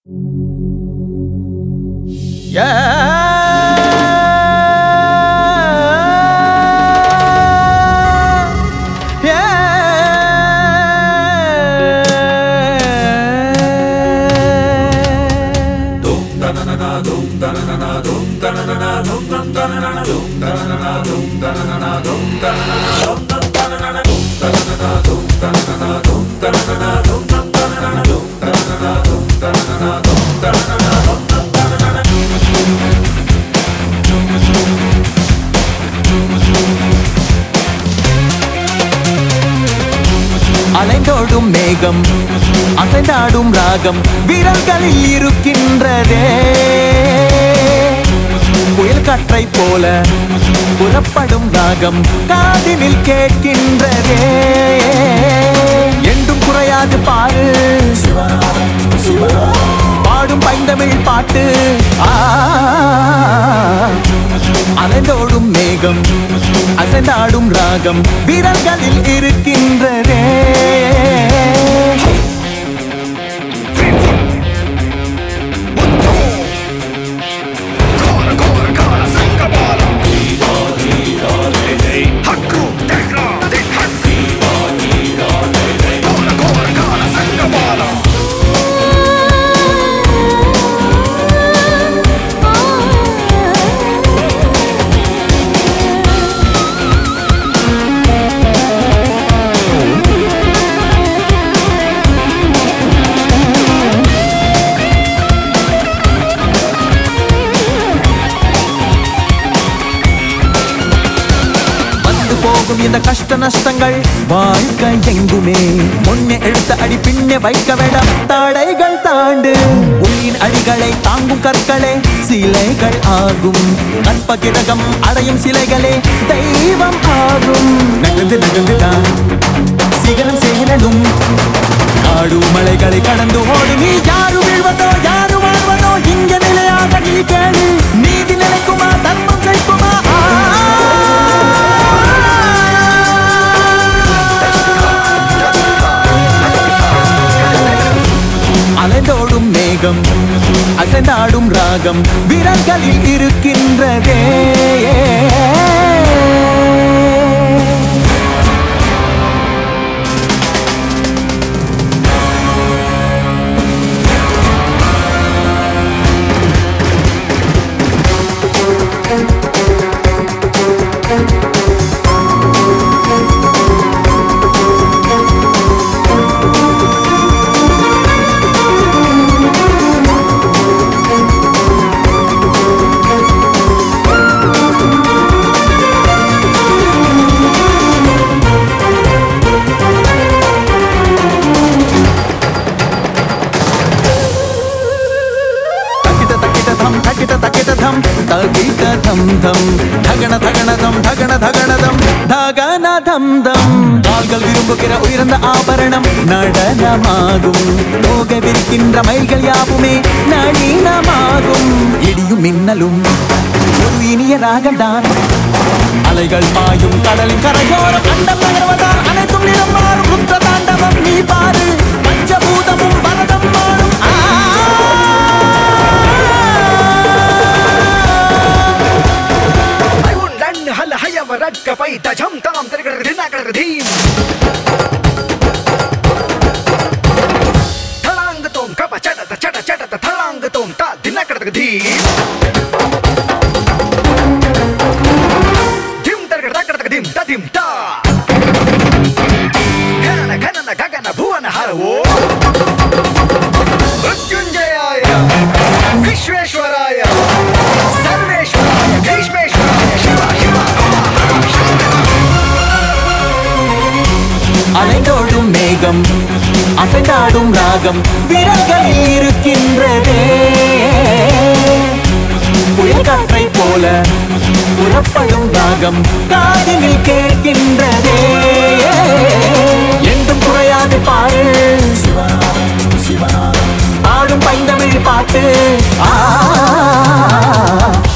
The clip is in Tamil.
அலைந்தோடும் மேகம் அசைந்தாடும் ராகம் விரல்களில் இருக்கின்றதே புயல் காற்றை போல புறப்படும் ராகம் காதினில் கேட்கின்றதே என்றும் குறையாது பாரு பாடும் பைந்தமிழ் பாட்டு ஆ அலைந்தோடும் மேகம் அசைந்தாடும் ராகம் விரல்களில் இருக்கின்றதே வந்து போகும் இந்த கஷ்ட நஷ்டங்கள் வாழ்க்கை எங்குமே முன்னே எடுத்த அடி பின்னே வைக்க வேண்டாம் தடைகள் தாண்டு உயிரின் அடிகளை தாங்கும் கற்களே சிலைகள் ஆகும் கற்பகிரகம் அடையும் சிலைகளே தெய்வம் ஆகும் நகர்ந்து நகர்ந்துதான் சிகரம் சேரணும் காடு மலைகளை கடந்து ஓடு நீ யாரு வீழ்வதோ யாரு வாழ்வதோ இங்க நிலையாக நீ கேளு நீதி நிலைக்குமா தர்மம் ஜெயிக்குமா ஆ. அலைந்தோடும் மேகம் அசைந்தாடும் ராகம் விரல்களில் இருக்கின்றதே தக்கிட்ட தக்கிட்ட தம் தக்கிட்ட தக்கிட்ட தம் தகிட்ட தம் தம் தகன தகன தம் தகன தகன தம் தகன தம் தம் கால்கள் விரும்புகிற உயர்ந்த ஆபரணம் நடனமாகும் போக விரிக்கின்ற மயில்கள் யாவுமே நளினமாகும் இடியும் மின்னலும் ஒரு இனிய ராகம்தான் அலைகள் பாயும் கடலின் கரையோரம் அண்டம் நகர்வதால் அனைத்தும் நிறம் மாறும் ருத்ர தாண்டவம் நீ பாரு பஞ்சபூதமும் பரதம் மாறும் ஆ لن هل هيا وردك فايت جم تام ترقر دينا قرق دين थलांग तोम कपा चटत चट चटत थलांग तोम ता दिना करत धीम धिम तरकर तकरत धिम ता धिम ता घनन घनन गगन भुवन हरवो मृत्युंजयाय विश्वेश्वराय सर्वेश्वराय भीष्मेश्वराय शिव शिव அலைந்தோடும் மேகம் அசைந்தாடும் ராகம் விரல்களில் இருக்கின்றதே புயல் காற்றை போல புறப்படும் ராகம் காதினில் கேட்கின்றதே என்றும் குறையாது பாரு ஆடும் பைந்தமிழ் பாட்டு ஆ